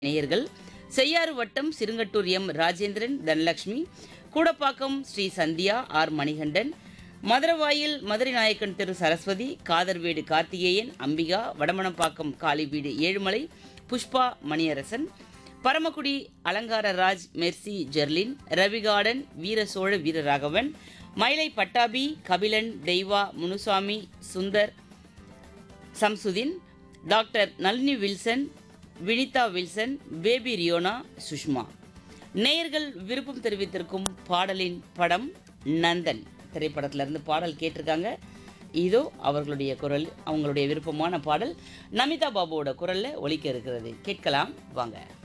நேயர்கள் செய்யாறு வட்டம் Sirunkattur M Rajendran Dhanalakshmi Koodappakkam Sri Sandhya R Manikandan Maduravoyal Madurai Nayakkan Thiru Saraswathi Kadharvedu Karthikeyan Ambika Vadamanappakkam Kali வீடு Ezhumalai Pushpa Maniyarasan Paramakudi Alankara Raj Mercy Jerlin Ravi garden Veera Chola Veeraraghavan Mylai Pattabi Kabilan Deiva Munusamy Sundar Samsudeen doctor Nalini Wilson Vinitha Wilson baby Riyona Sushma நேயர்கள் விருப்பம் தெரிவித்திருக்கும் பாடலின் படம் நந்தன் திரைப்படத்திலிருந்து பாடல் கேட்டிருக்காங்க இதோ அவர்களுடைய குரல் அவங்களுடைய விருப்பமான பாடல் நமிதா பாபுவோட குரலில் ஒலிக்க இருக்கிறது கேட்கலாம் வாங்க